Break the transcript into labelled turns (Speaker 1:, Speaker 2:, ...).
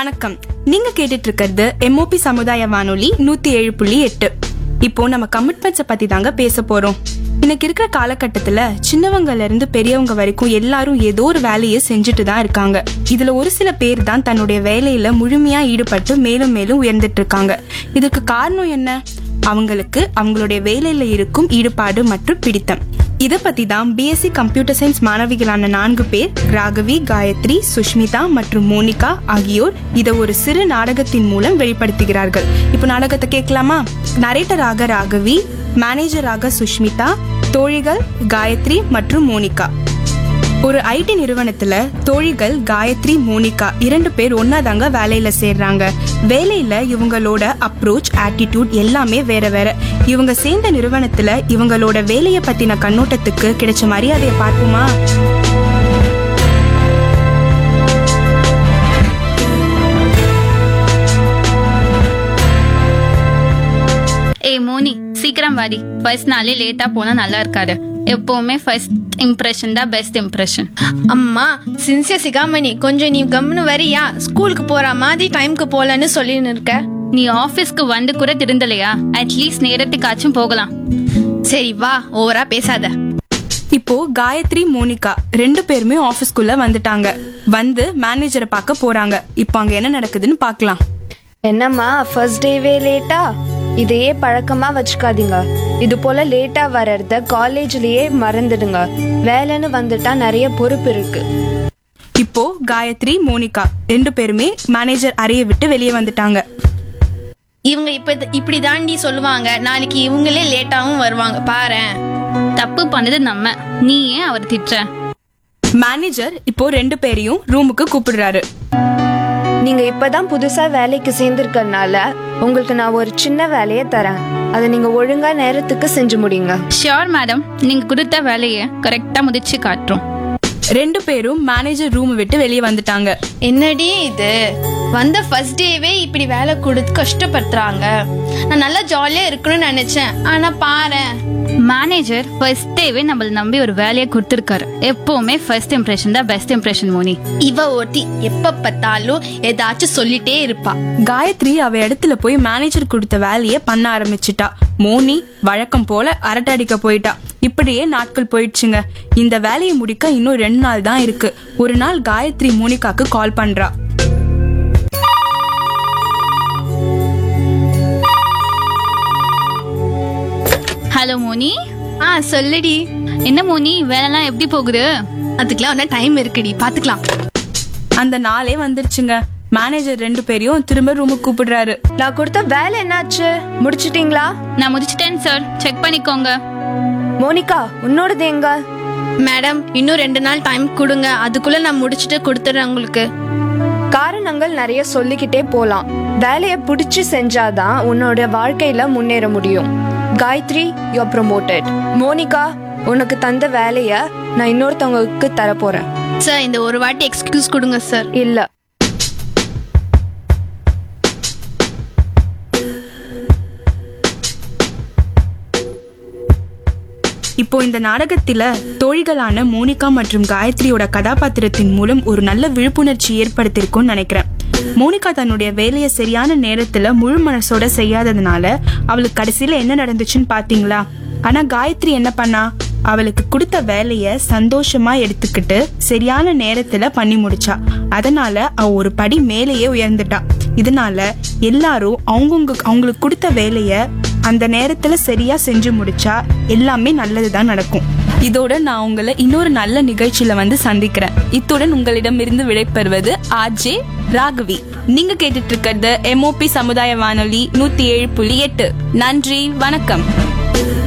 Speaker 1: வணக்கம் நீங்க கேட்டுட்டு இருக்கிறது எம்ஓபி சமுதாய வானொலி நூத்தி ஏழு புள்ளி எட்டு இப்போ நம்ம கமிட்மெண்ட்ஸை பத்தி தாங்க பேச போறோம் இன்னைக்கு இருக்கிற காலகட்டத்துல சின்னவங்கல இருந்து பெரியவங்க வரைக்கும் எல்லாரும் ஏதோ ஒரு வேலையை செஞ்சுட்டு தான் இருக்காங்க இதுல ஒரு சில பேர் தான் தன்னுடைய வேலையில முழுமையா ஈடுபட்டு மேலும் மேலும் உயர்ந்துட்டு இருக்காங்க இதுக்கு காரணம் என்ன அவங்களுக்கு அவங்களுடைய வேலையில இருக்கும் ஈடுபாடு மற்றும் பிடித்தம் இத பத்தி தான் பிஎஸ்சி கம்ப்யூட்டர் சயின்ஸ் மாணவிகளான நான்கு பேர் ராகவி காயத்ரி சுஷ்மிதா மற்றும் மோனிகா ஆகியோர் இதை ஒரு சிறு நாடகத்தின் மூலம் வெளிப்படுத்துகிறார்கள் இப்போ நாடகத்தை கேட்கலாமா நரேட்டராக ராகவி மேனேஜராக சுஷ்மிதா தோழிகள் காயத்ரி மற்றும் மோனிகா ஒரு ஐடி நிறுவனத்துல தோழிகள் காயத்ரி மோனிகா இரண்டு பேர் ஒன்னாதாங்க வேலையில சேர்றாங்க வேலையில இவங்களோட அப்ரோச் ஆட்டிடியூட் எல்லாமே வேற வேற இவங்க சேர்ந்த நிறுவனத்துல இவங்களோட வேலைய பத்தின கண்ணோட்டத்துக்கு கிடைச்ச மரியாதையை பார்ப்போமா
Speaker 2: ஏய் மோனி சீக்கிரம் வாடி ஃபர்ஸ்ட் நாளே லேட்டா போனா நல்லா இருக்காது எப்பவுமே ஃபர்ஸ்ட் இம்ப்ரெஷன் தான் பெஸ்ட் இம்ப்ரெஷன்
Speaker 3: அம்மா சின்சியர் சிகாமணி கொஞ்சம் நீ கம்னு வரியா ஸ்கூலுக்கு போற மாதிரி டைம்க்கு போலன்னு சொல்லின்னு இருக்க
Speaker 2: நீ ஆபீஸ்க்கு வந்து கூட திருந்தலையா அட்லீஸ்ட் நேரத்துக்காச்சும் போகலாம்
Speaker 3: சரி வா ஓவரா பேசாத
Speaker 1: இப்போ காயத்ரி மோனிகா ரெண்டு பேருமே ஆபீஸ்க்குள்ள வந்துட்டாங்க வந்து மேனேஜரை பார்க்க போறாங்க இப்போ அங்க என்ன நடக்குதுன்னு பார்க்கலாம்
Speaker 4: என்னம்மா ஃபர்ஸ்ட் டேவே லேட்டா இதையே பழக்கமா வச்சுக்காதீங்க இது போல லேட்டா வர்றத காலேஜ்லயே மறந்துடுங்க வேலைன்னு வந்துட்டா நிறைய பொறுப்பு இருக்கு
Speaker 1: இப்போ காயத்ரி மோனிகா ரெண்டு பேருமே மேனேஜர் அறையை விட்டு வெளியே வந்துட்டாங்க
Speaker 3: இவங்க இப்ப இப்படி தாண்டி சொல்லுவாங்க நாளைக்கு இவங்களே லேட்டாவும் வருவாங்க பாரேன்
Speaker 2: தப்பு பண்ணது நம்ம நீ ஏன் அவர் திட்டுற
Speaker 1: மேனேஜர் இப்போ ரெண்டு பேரையும் ரூமுக்கு கூப்பிடுறாரு
Speaker 4: நீங்க இப்பதான் புதுசா வேலைக்கு சேர்ந்திருக்கறனால உங்களுக்கு நான் ஒரு சின்ன வேலையை தரேன் அதை நீங்க ஒழுங்கா நேரத்துக்கு செஞ்சு முடிங்க
Speaker 2: ஷியோர் மேடம் நீங்க கொடுத்த வேலையை கரெக்டா முடிச்சு காட்டுறோம்
Speaker 1: ரெண்டு பேரும் மேனேஜர் ரூம் விட்டு வெளியே வந்துட்டாங்க
Speaker 3: என்னடி இது வந்த ஃபர்ஸ்ட் டேவே இப்படி வேலை கொடுத்து கஷ்டப்படுத்துறாங்க நான் நல்லா ஜாலியா இருக்கணும்னு நினைச்சேன் ஆனா பாரேன்
Speaker 2: மேனேஜர் ஃபர்ஸ்ட் டேவே நம்மள நம்பி ஒரு வேலையை கொடுத்துருக்காரு எப்பவுமே ஃபர்ஸ்ட் இம்ப்ரெஷன் தான் பெஸ்ட் இம்ப்ரெஷன் மோனி
Speaker 3: இவ ஒருத்தி எப்ப பார்த்தாலும் ஏதாச்சும் சொல்லிட்டே இருப்பா
Speaker 1: காயத்ரி அவ இடத்துல போய் மேனேஜர் கொடுத்த வேலையை பண்ண ஆரம்பிச்சிட்டா மோனி வழக்கம் போல அரட்டை அடிக்க போயிட்டா இப்படியே நாட்கள் போயிடுச்சுங்க இந்த வேலையை முடிக்க இன்னும் ரெண்டு நாள் தான் இருக்கு ஒரு நாள் காயத்ரி மோனிகாக்கு கால் பண்றா
Speaker 2: ஹலோ மோனி
Speaker 3: ஆ சொல்லுடி
Speaker 2: என்ன மோனி வேலைலாம் எப்படி போகுது
Speaker 3: அதுக்கெல்லாம் ஒன்னும் டைம் இருக்குடி பாத்துக்கலாம்
Speaker 1: அந்த நாளே வந்துருச்சுங்க மேனேஜர் ரெண்டு பேரையும் திரும்ப ரூமுக்கு கூப்பிடுறாரு
Speaker 4: நான் கொடுத்த வேலை என்னாச்சு முடிச்சிட்டீங்களா
Speaker 2: நான் முடிச்சிட்டேன் சார் செக் பண்ணிக்கோங்க
Speaker 4: மோனிகா உன்னோடது எங்க
Speaker 3: மேடம் இன்னும் ரெண்டு நாள் டைம் கொடுங்க அதுக்குள்ள நான் முடிச்சிட்டு கொடுத்துறேன் உங்களுக்கு
Speaker 4: காரணங்கள் நிறைய சொல்லிக்கிட்டே போலாம் வேலையை பிடிச்சு செஞ்சாதான் உன்னோட வாழ்க்கையில முன்னேற முடியும் காயத்ரி யூ ப்ரொமோட்டட் மோனிகா உனக்கு தந்த வேலைய நான் இன்னொருத்தவங்களுக்கு தர போறேன்
Speaker 3: சார் இந்த ஒரு வாட்டி எக்ஸ்கியூஸ் கொடுங்க சார்
Speaker 4: இல்ல
Speaker 1: இப்போ இந்த நாடகத்தில தோழிகளான மோனிகா மற்றும் காயத்ரியோட கதாபாத்திரத்தின் மூலம் ஒரு நல்ல விழிப்புணர்ச்சி ஏற்படுத்திருக்கும்னு நினைக்கிறேன் மோனிகா தன்னுடைய வேலையை சரியான நேரத்துல முழு மனசோட செய்யாததுனால அவளுக்கு கடைசியில என்ன நடந்துச்சுன்னு பாத்தீங்களா ஆனா காயத்ரி என்ன பண்ணா அவளுக்கு கொடுத்த வேலைய சந்தோஷமா எடுத்துக்கிட்டு சரியான நேரத்துல பண்ணி முடிச்சா அதனால அவ ஒரு படி மேலேயே உயர்ந்துட்டா இதனால எல்லாரும் அவங்கவுங்க அவங்களுக்கு கொடுத்த வேலைய அந்த நேரத்துல சரியா செஞ்சு முடிச்சா எல்லாமே நல்லதுதான் நடக்கும் இதோட நான் உங்களை இன்னொரு நல்ல நிகழ்ச்சியில வந்து சந்திக்கிறேன் இத்துடன் உங்களிடம் இருந்து விடைபெறுவது ஆர்ஜே ராகவி நீங்க கேட்டுட்டு இருக்கிறது எம்ஓபி சமுதாய வானொலி நூத்தி ஏழு புள்ளி எட்டு நன்றி வணக்கம்